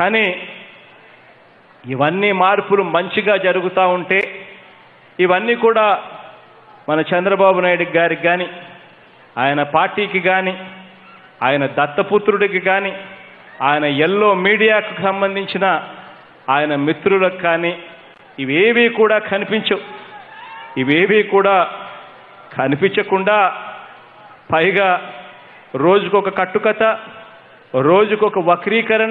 కానీ ఇవన్నీ మార్పులు మంచిగా జరుగుతూ ఉంటే ఇవన్నీ కూడా మన చంద్రబాబు నాయుడు గారికి కానీ ఆయన పార్టీకి కానీ ఆయన దత్తపుత్రుడికి కానీ ఆయన ఎల్లో మీడియాకు సంబంధించిన ఆయన మిత్రులకు కానీ ఇవేవి కూడా కనిపించవు ఇవేవి కూడా కనిపించకుండా పైగా రోజుకొక కట్టుకథ రోజుకొక వక్రీకరణ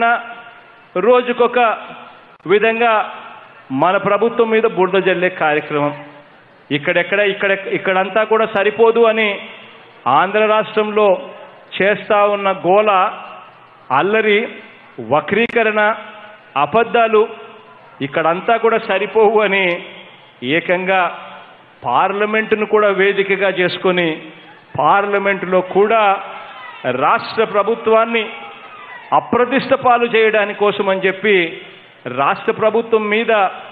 రోజుకొక విధంగా మన ప్రభుత్వం మీద బురద జల్లే కార్యక్రమం ఇక్కడెక్కడ ఇక్కడ ఇక్కడంతా కూడా సరిపోదు అని ఆంధ్ర రాష్ట్రంలో చేస్తా ఉన్న గోల అల్లరి వక్రీకరణ అబద్ధాలు ఇక్కడంతా కూడా సరిపోవు అని ఏకంగా పార్లమెంటును కూడా వేదికగా చేసుకొని పార్లమెంటులో కూడా రాష్ట్ర ప్రభుత్వాన్ని అప్రతిష్ట పాలు చేయడానికి కోసం అని చెప్పి రాష్ట్ర ప్రభుత్వం మీద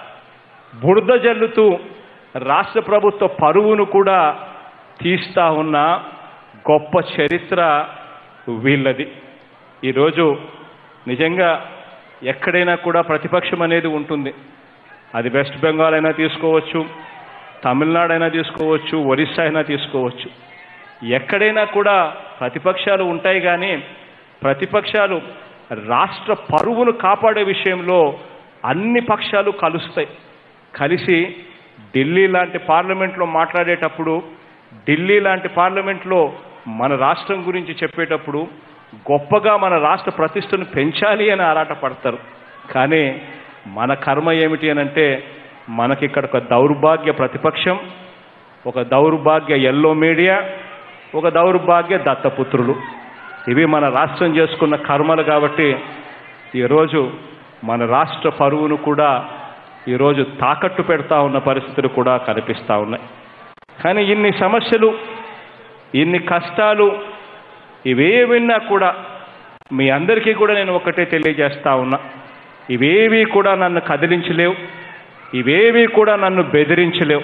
బురద జల్లుతూ రాష్ట్ర ప్రభుత్వ పరువును కూడా తీస్తా ఉన్న గొప్ప చరిత్ర వీళ్ళది ఈరోజు నిజంగా ఎక్కడైనా కూడా ప్రతిపక్షం అనేది ఉంటుంది అది వెస్ట్ బెంగాల్ అయినా తీసుకోవచ్చు తమిళనాడు అయినా తీసుకోవచ్చు ఒరిస్సా అయినా తీసుకోవచ్చు ఎక్కడైనా కూడా ప్రతిపక్షాలు ఉంటాయి కానీ ప్రతిపక్షాలు రాష్ట్ర పరువును కాపాడే విషయంలో అన్ని పక్షాలు కలుస్తాయి కలిసి ఢిల్లీ లాంటి పార్లమెంట్లో మాట్లాడేటప్పుడు ఢిల్లీ లాంటి పార్లమెంట్లో మన రాష్ట్రం గురించి చెప్పేటప్పుడు గొప్పగా మన రాష్ట్ర ప్రతిష్టను పెంచాలి అని ఆరాటపడతారు కానీ మన కర్మ ఏమిటి అని అంటే మనకి ఇక్కడ ఒక దౌర్భాగ్య ప్రతిపక్షం ఒక దౌర్భాగ్య ఎల్లో మీడియా ఒక దౌర్భాగ్య దత్తపుత్రులు ఇవి మన రాష్ట్రం చేసుకున్న కర్మలు కాబట్టి ఈరోజు మన రాష్ట్ర పరువును కూడా ఈరోజు తాకట్టు పెడతా ఉన్న పరిస్థితులు కూడా కనిపిస్తూ ఉన్నాయి కానీ ఇన్ని సమస్యలు ఇన్ని కష్టాలు ఇవేవిన్నా కూడా మీ అందరికీ కూడా నేను ఒకటే తెలియజేస్తా ఉన్నా ఇవేవి కూడా నన్ను కదిలించలేవు ఇవేవి కూడా నన్ను బెదిరించలేవు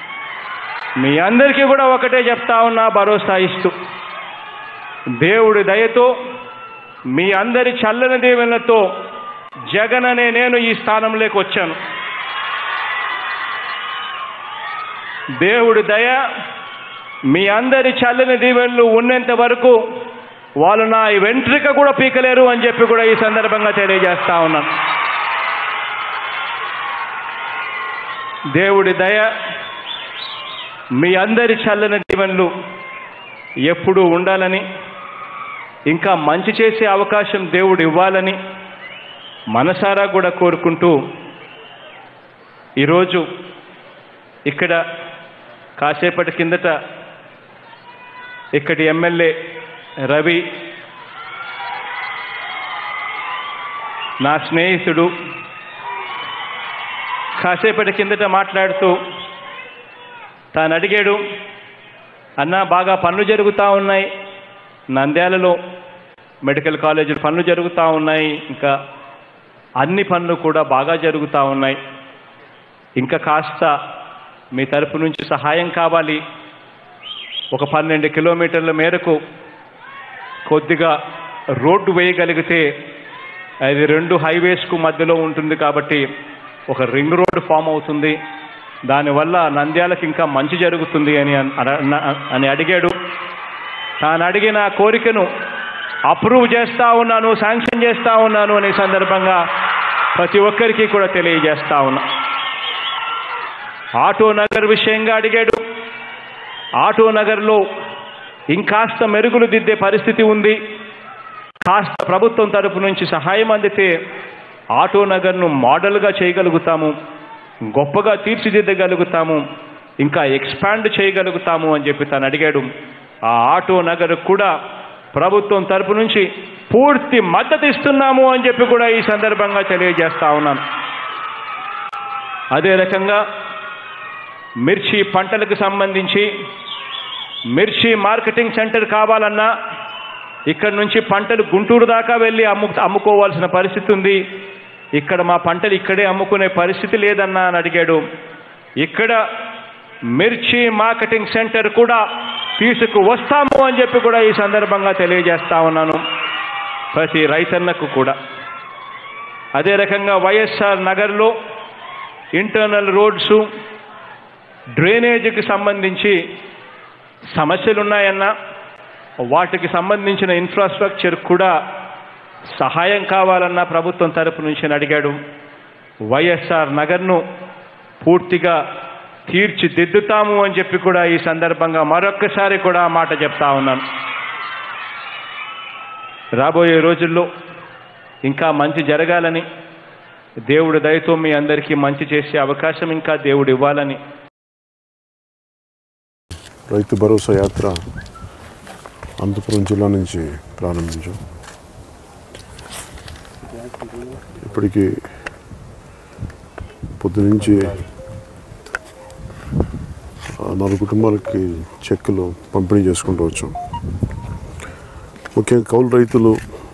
మీ అందరికీ కూడా ఒకటే చెప్తా ఉన్నా భరోసా ఇస్తూ దేవుడి దయతో మీ అందరి చల్లని దీవెనలతో జగన్ అనే నేను ఈ స్థానంలోకి వచ్చాను దేవుడి దయ మీ అందరి చల్లని దీవెనలు ఉన్నంత వరకు వాళ్ళు నా వెంట్రిక కూడా పీకలేరు అని చెప్పి కూడా ఈ సందర్భంగా తెలియజేస్తా ఉన్నాను దేవుడి దయ మీ అందరి చల్లని దీవెనలు ఎప్పుడూ ఉండాలని ఇంకా మంచి చేసే అవకాశం దేవుడు ఇవ్వాలని మనసారా కూడా కోరుకుంటూ ఈరోజు ఇక్కడ కాసేపటి కిందట ఇక్కడి ఎమ్మెల్యే రవి నా స్నేహితుడు కాసేపటి కిందట మాట్లాడుతూ తాను అడిగాడు అన్న బాగా పనులు జరుగుతూ ఉన్నాయి నంద్యాలలో మెడికల్ కాలేజీలు పనులు జరుగుతూ ఉన్నాయి ఇంకా అన్ని పనులు కూడా బాగా జరుగుతూ ఉన్నాయి ఇంకా కాస్త మీ తరపు నుంచి సహాయం కావాలి ఒక పన్నెండు కిలోమీటర్ల మేరకు కొద్దిగా రోడ్డు వేయగలిగితే అది రెండు హైవేస్కు మధ్యలో ఉంటుంది కాబట్టి ఒక రింగ్ రోడ్డు ఫామ్ అవుతుంది దానివల్ల నంద్యాలకు ఇంకా మంచి జరుగుతుంది అని అన్- అన- అని అడిగాడు తాను అడిగిన కోరికను అప్రూవ్ చేస్తా ఉన్నాను శాంక్షన్ చేస్తా ఉన్నాను అనే సందర్భంగా ప్రతి ఒక్కరికి కూడా తెలియజేస్తా ఉన్నా ఆటో నగర్ విషయంగా అడిగాడు ఆటో నగర్లో ఇంకాస్త మెరుగులు దిద్దే పరిస్థితి ఉంది కాస్త ప్రభుత్వం తరపు నుంచి సహాయం అందితే ఆటో నగర్ను మోడల్గా చేయగలుగుతాము గొప్పగా తీర్చిదిద్దగలుగుతాము ఇంకా ఎక్స్పాండ్ చేయగలుగుతాము అని చెప్పి తను అడిగాడు ఆ ఆటో నగర్ కూడా ప్రభుత్వం తరపు నుంచి పూర్తి మద్దతు ఇస్తున్నాము అని చెప్పి కూడా ఈ సందర్భంగా తెలియజేస్తా ఉన్నాను అదే రకంగా మిర్చి పంటలకు సంబంధించి మిర్చి మార్కెటింగ్ సెంటర్ కావాలన్నా ఇక్కడ నుంచి పంటలు గుంటూరు దాకా వెళ్ళి అమ్ము అమ్ముకోవాల్సిన పరిస్థితి ఉంది ఇక్కడ మా పంటలు ఇక్కడే అమ్ముకునే పరిస్థితి లేదన్నా అని అడిగాడు ఇక్కడ మిర్చి మార్కెటింగ్ సెంటర్ కూడా తీసుకు వస్తాము అని చెప్పి కూడా ఈ సందర్భంగా తెలియజేస్తా ఉన్నాను ప్రతి రైతన్నకు కూడా అదే రకంగా వైఎస్ఆర్ నగర్లో ఇంటర్నల్ రోడ్సు డ్రైనేజీకి సంబంధించి సమస్యలు ఉన్నాయన్నా వాటికి సంబంధించిన ఇన్ఫ్రాస్ట్రక్చర్ కూడా సహాయం కావాలన్న ప్రభుత్వం తరపు నుంచి అడిగాడు వైఎస్ఆర్ నగర్ను పూర్తిగా తీర్చిదిద్దుతాము అని చెప్పి కూడా ఈ సందర్భంగా మరొక్కసారి కూడా ఆ మాట చెప్తా ఉన్నాను రాబోయే రోజుల్లో ఇంకా మంచి జరగాలని దేవుడి దయతో మీ అందరికీ మంచి చేసే అవకాశం ఇంకా దేవుడు ఇవ్వాలని రైతు భరోసా యాత్ర అనంతపురం జిల్లా నుంచి ప్రారంభించాం ఇప్పటికి పొద్దునుంచి ఆ, నాలుగు కుటుంబాలకి చెక్కులు పంపిణీ చేసుకుంటూ వచ్చాం ముఖ్యంగా కౌలు రైతులు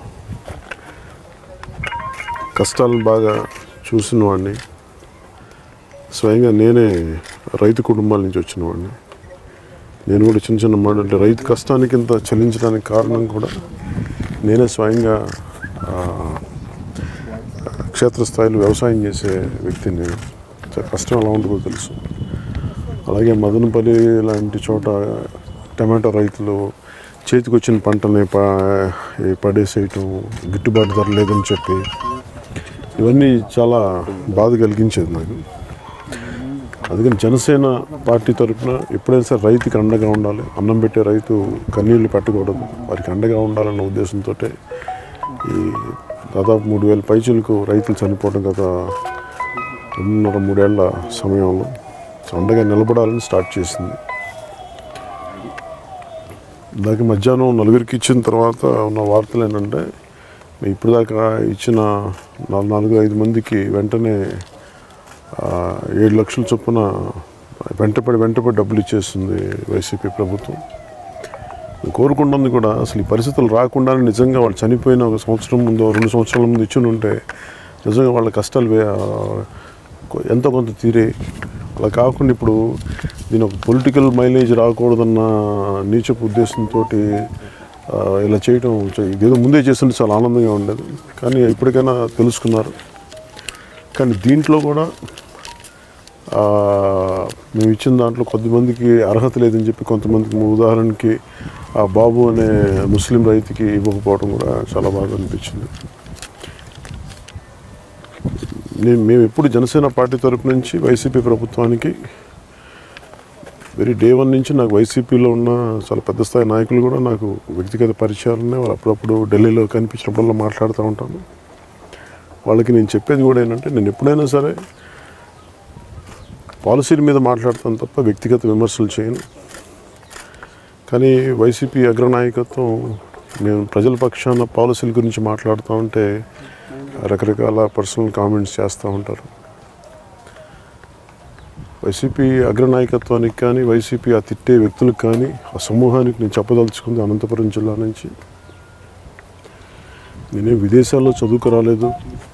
కష్టాలను బాగా చూసిన వాడిని స్వయంగా నేనే రైతు కుటుంబాల నుంచి వచ్చిన వాడిని నేను కూడా చిన్న చిన్న మాట అంటే రైతు కష్టానికి ఇంత చెల్లించడానికి కారణం కూడా నేనే స్వయంగా ఆ, క్షేత్రస్థాయిలో వ్యవసాయం చేసే వ్యక్తిని నేను చాలా కష్టం ఎలా ఉంటుందో తెలుసు అలాగే మదనపల్లి లాంటి చోట టమాటో రైతులు చేతికి వచ్చిన పంటని ప ఈ పడేసేయటం గిట్టుబాటు ధర లేదని చెప్పి ఇవన్నీ చాలా బాధ కలిగించేది నాకు అందుకని జనసేన పార్టీ తరఫున ఎప్పుడైనా సరే రైతుకి అండగా ఉండాలి అన్నం పెట్టే రైతు కన్నీళ్లు పెట్టకూడదు వారికి అండగా ఉండాలన్న ఉద్దేశంతో ఈ దాదాపు మూడు వేల పైచులకు రైతులు చనిపోవడం గత రెండున్నర మూడేళ్ల సమయంలో అండగా నిలబడాలని స్టార్ట్ చేసింది ఇందాక మధ్యాహ్నం నలుగురికి ఇచ్చిన తర్వాత ఉన్న వార్తలు ఏంటంటే ఇప్పుడు దాకా ఇచ్చిన నాలుగు నాలుగు ఐదు మందికి వెంటనే ఆ, ఏడు లక్షల చొప్పున వెంటపడి వెంటపడి డబ్బులు ఇచ్చేస్తుంది వైసీపీ ప్రభుత్వం కోరుకుంటుంది కూడా అసలు ఈ పరిస్థితులు రాకుండానే నిజంగా వాళ్ళు చనిపోయిన ఒక సంవత్సరం ముందు రెండు సంవత్సరాల ముందు ఇచ్చి ఉంటే నిజంగా వాళ్ళ కష్టాలు వే- కొ- ఎంతో కొంత తీరే అలా కాకుండా ఇప్పుడు దీని ఒక పొలిటికల్ మైలేజ్ రాకూడదన్న నీచపు ఉద్దేశంతో ఇలా చేయడం చ- ఇదేదో ముందే చేస్తుంటే చాలా ఆనందంగా ఉండేది కానీ ఇప్పటికైనా తెలుసుకున్నారు కానీ దీంట్లో కూడా ఆ, మేము ఇచ్చిన దాంట్లో కొద్దిమందికి అర్హత లేదని చెప్పి కొంతమందికి ఉదాహరణకి ఆ బాబు అనే ముస్లిం రైతుకి ఇవ్వకపోవడం కూడా చాలా బాగా అనిపించింది నేను మేము ఎప్పుడు జనసేన పార్టీ తరపు నుంచి వైసీపీ ప్రభుత్వానికి వెరీ డే వన్ నుంచి నాకు వైసీపీలో ఉన్న చాలా పెద్ద స్థాయి నాయకులు కూడా నాకు వ్యక్తిగత పరిచయాలు ఉన్నాయి వాళ్ళు అప్పుడప్పుడు ఢిల్లీలో కనిపించినప్పుడల్లా మాట్లాడుతూ ఉంటాను వాళ్ళకి నేను చెప్పేది కూడా ఏంటంటే నేను ఎప్పుడైనా సరే పాలసీల మీద మాట్లాడతాను తప్ప వ్యక్తిగత విమర్శలు చేయను కానీ వైసీపీ అగ్రనాయకత్వం నేను ప్రజల పక్షాన పాలసీల గురించి మాట్లాడుతూ ఉంటే రకరకాల పర్సనల్ కామెంట్స్ చేస్తూ ఉంటారు వైసీపీ అగ్రనాయకత్వానికి కానీ వైసీపీ ఆ తిట్టే వ్యక్తులకు కానీ ఆ సమూహానికి నేను చెప్పదలుచుకుంది అనంతపురం జిల్లా నుంచి నేనే విదేశాల్లో చదువుకు రాలేదు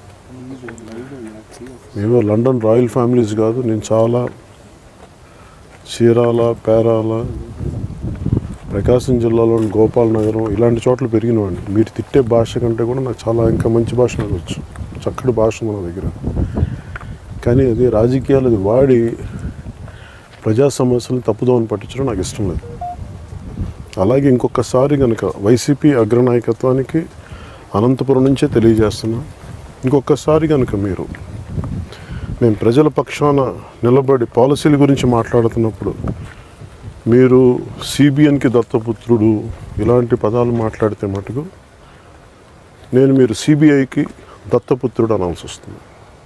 మేము లండన్ రాయల్ ఫ్యామిలీస్ కాదు నేను చాలా చీరాల పేరాల ప్రకాశం జిల్లాలోని గోపాల్ నగరం ఇలాంటి చోట్ల పెరిగినవాడిని మీరు తిట్టే భాష కంటే కూడా నాకు చాలా ఇంకా మంచి భాష నాకు వచ్చు చక్కటి భాష మన దగ్గర కానీ అది రాజకీయాలు అది వాడి ప్రజా సమస్యలను తప్పుదోవని పట్టించడం నాకు ఇష్టం లేదు అలాగే ఇంకొకసారి కనుక వైసీపీ అగ్రనాయకత్వానికి అనంతపురం నుంచే తెలియజేస్తున్నా ఇంకొకసారి కనుక మీరు మేము ప్రజల పక్షాన నిలబడి పాలసీల గురించి మాట్లాడుతున్నప్పుడు మీరు సిబిఎన్కి దత్తపుత్రుడు ఇలాంటి పదాలు మాట్లాడితే మటుకు నేను మీరు సిబిఐకి దత్తపుత్రుడు అనాల్సి వస్తుంది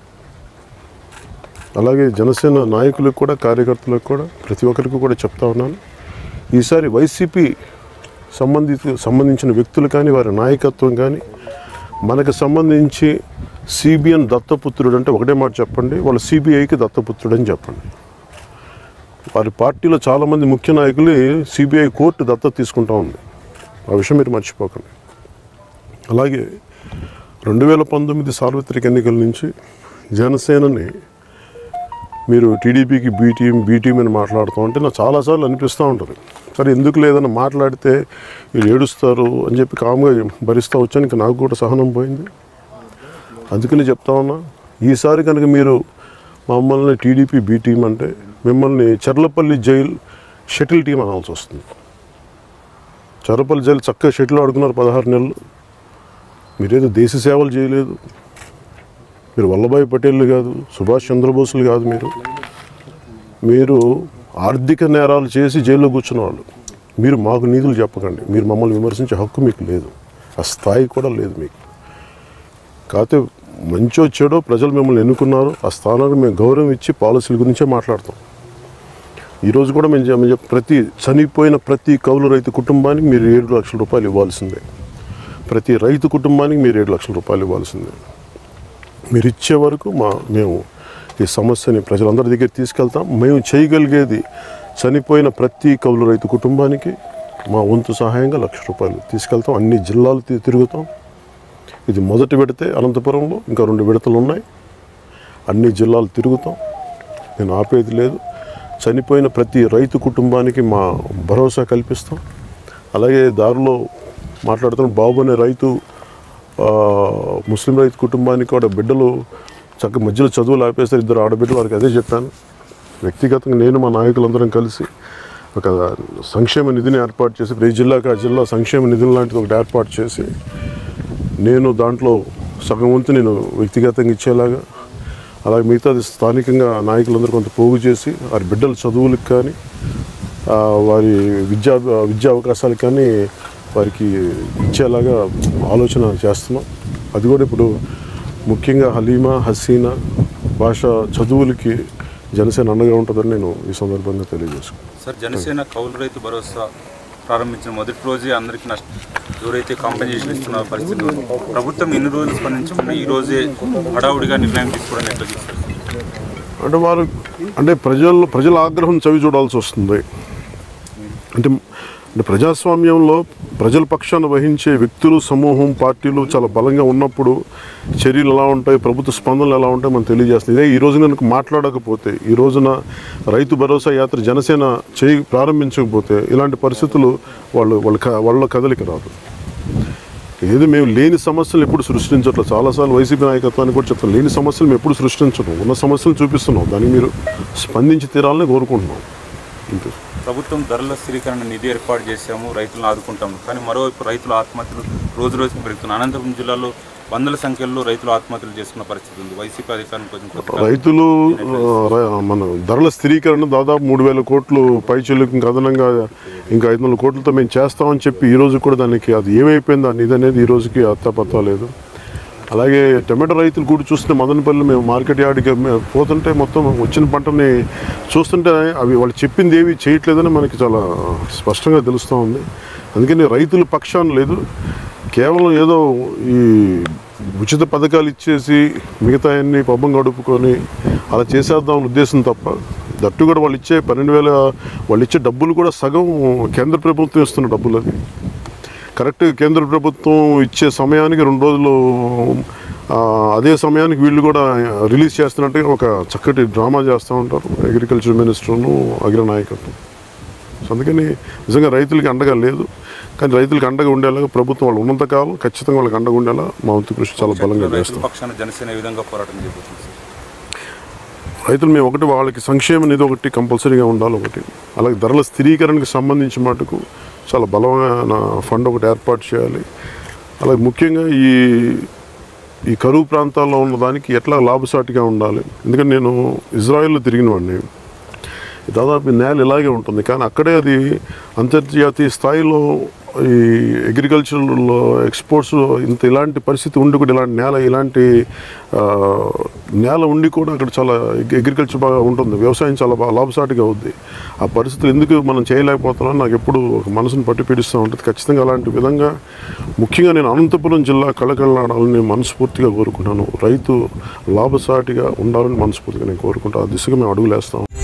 అలాగే జనసేన నాయకులకు కూడా కార్యకర్తలకు కూడా ప్రతి ఒక్కరికి కూడా చెప్తా ఉన్నాను ఈసారి వైసీపీ సంబంధిత సంబంధించిన వ్యక్తులు కానీ వారి నాయకత్వం కానీ మనకు సంబంధించి సిబిఎన్ దత్తపుత్రుడు అంటే ఒకటే మాట చెప్పండి వాళ్ళు సిబిఐకి దత్తపుత్రుడు అని చెప్పండి వారి పార్టీలో చాలామంది ముఖ్య నాయకులు సిబిఐ కోర్టు దత్తత తీసుకుంటా ఉంది ఆ విషయం మీరు మర్చిపోకండి అలాగే రెండు వేల పంతొమ్మిది సార్వత్రిక ఎన్నికల నుంచి జనసేనని మీరు టీడీపీకి బీటీఎం బీటీఎం అని మాట్లాడుతూ ఉంటే నాకు చాలాసార్లు అనిపిస్తూ ఉంటుంది సరే ఎందుకు లేదని మాట్లాడితే వీళ్ళు ఏడుస్తారు అని చెప్పి కామ్గా భరిస్తూ వచ్చాను ఇంకా నాకు కూడా సహనం పోయింది అందుకని చెప్తా ఉన్నా ఈసారి కనుక మీరు మమ్మల్ని టీడీపీ బి టీం అంటే మిమ్మల్ని చర్లపల్లి జైల్ షటిల్ టీం అనాల్సి వస్తుంది చర్లపల్లి జైలు చక్కగా షటిల్ ఆడుకున్నారు పదహారు నెలలు మీరేదో దేశ సేవలు చేయలేదు మీరు వల్లభాయ్ పటేల్ కాదు సుభాష్ చంద్రబోసులు కాదు మీరు మీరు ఆర్థిక నేరాలు చేసి జైల్లో కూర్చున్న వాళ్ళు మీరు మాకు నీతులు చెప్పకండి మీరు మమ్మల్ని విమర్శించే హక్కు మీకు లేదు ఆ స్థాయి కూడా లేదు మీకు కాకపోతే మంచో చెడో ప్రజలు మిమ్మల్ని ఎన్నుకున్నారు ఆ స్థానానికి మేము గౌరవం ఇచ్చి పాలసీల గురించే మాట్లాడతాం ఈరోజు కూడా మేము చె- మేము చెప్- ప్రతి చనిపోయిన ప్రతి కౌలు రైతు కుటుంబానికి మీరు ఏడు లక్షల రూపాయలు ఇవ్వాల్సిందే ప్రతి రైతు కుటుంబానికి మీరు ఏడు లక్షల రూపాయలు ఇవ్వాల్సిందే మీరు ఇచ్చే వరకు మా మేము ఈ సమస్యని ప్రజలందరి దగ్గర తీసుకెళ్తాం మేము చేయగలిగేది చనిపోయిన ప్రతి కౌలు రైతు కుటుంబానికి మా వంతు సహాయంగా లక్ష రూపాయలు తీసుకెళ్తాం అన్ని జిల్లాలు తి- తిరుగుతాం ఇది మొదటి విడతే అనంతపురంలో ఇంకా రెండు విడతలు ఉన్నాయి అన్ని జిల్లాలు తిరుగుతాం నేను ఆపేది లేదు చనిపోయిన ప్రతి రైతు కుటుంబానికి మా భరోసా కల్పిస్తాం అలాగే దారిలో మాట్లాడుతున్న బాబు అనే రైతు ఆ, ముస్లిం రైతు కుటుంబానికి కూడా బిడ్డలు చక్క మధ్యలో చదువులు ఆపేస్తారు ఇద్దరు ఆడబిడ్డలు వారికి అదే చెప్పాను వ్యక్తిగతంగా నేను మా నాయకులందరం కలిసి ఒక సంక్షేమ నిధిని ఏర్పాటు చేసి ప్రతి జిల్లాకి ఆ జిల్లా సంక్షేమ నిధులు లాంటిది ఒకటి ఏర్పాటు చేసి నేను దాంట్లో సగం వంతు నేను వ్యక్తిగతంగా ఇచ్చేలాగా అలాగే మిగతాది స్థానికంగా నాయకులందరూ కొంత పోగు చేసి వారి బిడ్డల చదువులకు కానీ ఆ, వారి విద్యా విద్యా అవకాశాలకు కానీ వారికి ఇచ్చేలాగా ఆలోచన చేస్తున్నాం అది కూడా ఇప్పుడు ముఖ్యంగా హలీమా హసీనా భాష చదువులకి జనసేన అండగా ఉంటుందని నేను ఈ సందర్భంగా తెలియజేసుకున్నాను సార్ జనసేన కౌలు రైతు భరోసా ప్రారంభించిన మొదటి రోజే అందరికీ నష్ట ఎవరైతే కాంపెన్సేషన్ ఇస్తున్న పరిస్థితి ఉంది. ప్రభుత్వం ఎన్ని రోజులు స్పందించకుండా ఈ రోజే హడావుడిగా నిర్ణయం తీసుకోవడం ఎట్లా చూస్తారు అంటే వారు అంటే ప్రజల్లో ప్రజల ఆగ్రహం చవి చూడాల్సి వస్తుంది అంటే అంటే ప్రజాస్వామ్యంలో ప్రజల పక్షాన వహించే వ్యక్తులు సమూహం పార్టీలు చాలా బలంగా ఉన్నప్పుడు చర్యలు ఎలా ఉంటాయి ప్రభుత్వ స్పందనలు ఎలా ఉంటాయి మనం తెలియజేస్తుంది ఇదే ఈ రోజు కనుక మాట్లాడకపోతే ఈ రోజున రైతు భరోసా యాత్ర జనసేన చేయి ప్రారంభించకపోతే ఇలాంటి పరిస్థితులు వాళ్ళు వాళ్ళ క- వాళ్ళ కదలిక రాదు ఏది మేము లేని సమస్యలు ఎప్పుడు సృష్టించట్లేదు చాలాసార్లు వైసీపీ నాయకత్వాన్ని కూడా చెప్తాం లేని సమస్యలు మేము ఎప్పుడు సృష్టించడం ఉన్న సమస్యలు చూపిస్తున్నాం దానికి మీరు స్పందించి తీరాలని కోరుకుంటున్నాం అంతే ప్రభుత్వం ధరల స్థిరీకరణ నిధి ఏర్పాటు చేశాము రైతులను ఆదుకుంటాము కానీ మరోవైపు రైతుల ఆత్మహత్యలు రోజు రోజుకు పెరుగుతున్నాయి అనంతపురం జిల్లాలో వందల సంఖ్యలో రైతులు ఆత్మహత్యలు చేసుకున్న పరిస్థితి ఉంది వైసీపీ అధికారం కొంచెం కొద్దిగా రైతులు ఆ, ర- మన ధరల స్థిరీకరణ దాదాపు మూడు వేల కోట్లు పైచీలకు ఇంకా అదనంగా ఇంకా ఐదు వందల కోట్లతో మేము చేస్తామని చెప్పి ఈ రోజు కూడా దానికి అది ఏమైపోయింది ఆ నిధి అనేది ఈ రోజుకి అత్తపత్తా లేదు అలాగే టమాటో రైతులు కూడా చూస్తుంటే మదనపల్లి మేము మార్కెట్ యార్డ్కి మే- పోతుంటే మొత్తం వచ్చిన పంటని చూస్తుంటే అవి వాళ్ళు చెప్పింది ఏవి చేయట్లేదని మనకి చాలా స్పష్టంగా తెలుస్తూ ఉంది అందుకని రైతుల పక్షాన లేదు కేవలం ఏదో ఈ ఉచిత పథకాలు ఇచ్చేసి మిగతా అన్ని పబ్బం గడుపుకొని అలా చేసేద్దాం అనే ఉద్దేశం తప్ప దట్టు కూడా వాళ్ళు ఇచ్చే పన్నెండు వేల వాళ్ళు ఇచ్చే డబ్బులు కూడా సగం కేంద్ర ప్రభుత్వం ఇస్తున్న డబ్బులు అది కరెక్ట్ కేంద్ర ప్రభుత్వం ఇచ్చే సమయానికి రెండు రోజులు ఆ, అదే సమయానికి వీళ్ళు కూడా రిలీజ్ చేస్తున్నట్టుగా ఒక చక్కటి డ్రామా చేస్తూ ఉంటారు అగ్రికల్చర్ మినిస్టర్ను అగ్ర నాయకత్వం సో అందుకని నిజంగా రైతులకి అండగా లేదు కానీ రైతులకు అండగా ఉండేలాగా ప్రభుత్వం వాళ్ళు ఉన్నంతకాలం ఖచ్చితంగా వాళ్ళకి అండగా ఉండేలా మా వంతు కృషి చాలా బలంగా రైతుల చేస్తాం పక్షాన జనసేన ఏ విధంగా పోరాటం చేయబోతుంది సార్ రైతులు మేము ఒకటి వాళ్ళకి సంక్షేమ నిధి ఒకటి కంపల్సరీగా ఉండాలి ఒకటి అలాగే ధరల స్థిరీకరణకు సంబంధించి మటుకు చాలా బలమైన ఫండ్ ఒకటి ఏర్పాటు చేయాలి అలాగే ముఖ్యంగా ఈ ఈ కరువు ప్రాంతాల్లో ఉన్న దానికి ఎట్లా లాభసాటిగా ఉండాలి ఎందుకంటే నేను ఇజ్రాయెల్లో తిరిగిన వాడిని దాదాపు ఈ నేల ఇలాగే ఉంటుంది కానీ అక్కడే అది అంతర్జాతీయ స్థాయిలో ఈ అగ్రికల్చర్లో ఎక్స్పోర్ట్స్ ఇంత ఇలాంటి పరిస్థితి ఉండి కూడా ఇలాంటి నేల ఇలాంటి ఆ, నేల ఉండి కూడా అక్కడ చాలా అగ్రికల్చర్ బాగా ఉంటుంది వ్యవసాయం చాలా బాగా లాభసాటిగా అవుద్ది ఆ పరిస్థితులు ఎందుకు మనం చేయలేకపోతున్నాం నాకు ఎప్పుడు ఒక మనసును పట్టి పీడిస్తూ ఉంటుంది ఖచ్చితంగా అలాంటి విధంగా ముఖ్యంగా నేను అనంతపురం జిల్లా కళకళలాడాలని మనస్ఫూర్తిగా కోరుకుంటాను రైతు లాభసాటిగా ఉండాలని మనస్ఫూర్తిగా నేను కోరుకుంటాను ఆ దిశగా మేము అడుగులేస్తాం